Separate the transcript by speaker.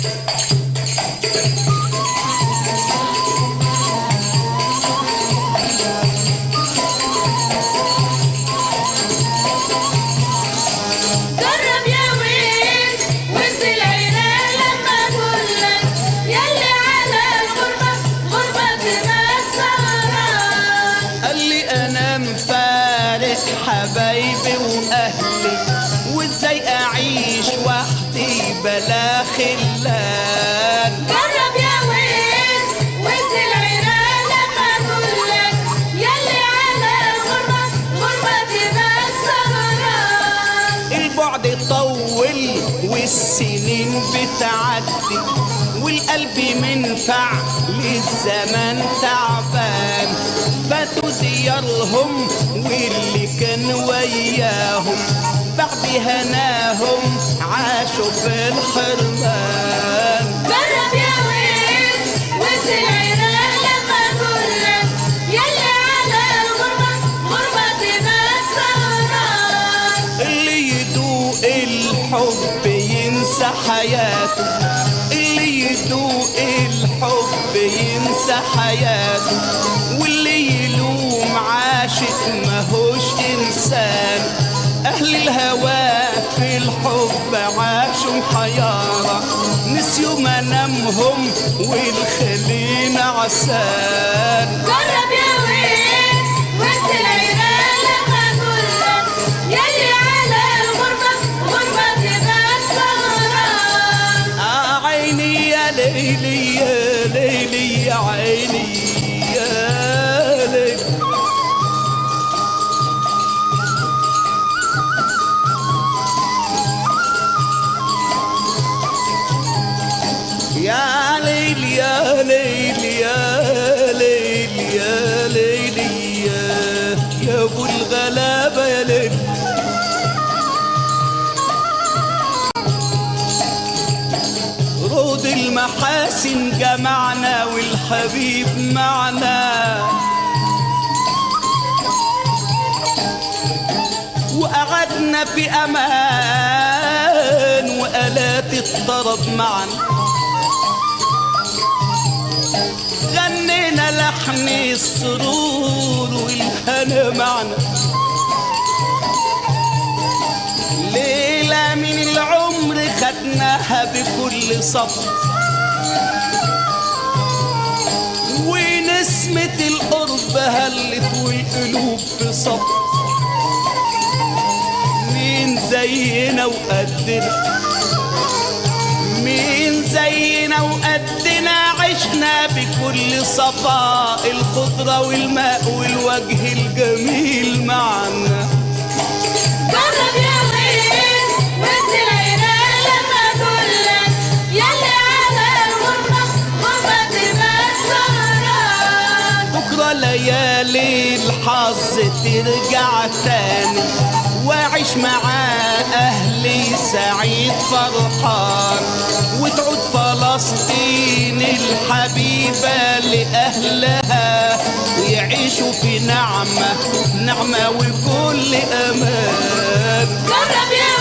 Speaker 1: جرب يا ويل وانزل عينك لما اقولك يلي على الغربة غربة تبقى سهران
Speaker 2: قال لي انا مفارق حبايبي واهلي وازاي اعيش وحدي بلا خلان
Speaker 1: جرب يا ويل وانزل عينك لما اقولك يلي على الغربة غربة تبقى سهران
Speaker 2: البعد طول والسنين بتعدي والقلب منفع للزمان تعبان فاتوا ديارهم واللي كان وياهم بعد هناهم عاشوا في الحرمان
Speaker 1: جرب يا ويل وانزل عينك لما اقولك يلي على الغربة غربة تبقى سهران
Speaker 2: اللي يدوق الحب ينسى حياته اللي يدوق الحب ينسى حياته واللي يلوم عاشق ماهوش انسان اهل الهوى في الحب عاشوا حيارة نسيوا منامهم والخلين عسان
Speaker 1: جرب يا ويل وانزل عينك لما اقولك يلي على الغربة غربة تبقى سهران
Speaker 2: آه عيني يا ليلي يا ليلي يا عيني يا ليلي يا ليل يا ليل يا ليل يا ليل يا يا ابو الغلابه يا ليل رود المحاسن جمعنا والحبيب معنا وقعدنا في امان وآلات الطرب معنا غنينا لحن السرور والهنا معنا ليلة من العمر خدناها بكل صف ونسمة القرب هلت والقلوب في صف مين زينا وقدنا مين زينا وقدنا عشنا بكل صفاء الخضرة والماء والوجه الجميل معنا
Speaker 1: جرب يا ويل وانزل عينك لما اقولك يلي على الغربة غربة تبقى سهران
Speaker 2: بكرة ليالي الحظ ترجع تاني واعيش مع اهلي سعيد فرحان وتعود فلسطين الحبيبة لأهلها ويعيشوا في نعمة نعمة وكل أمان
Speaker 1: جرب يا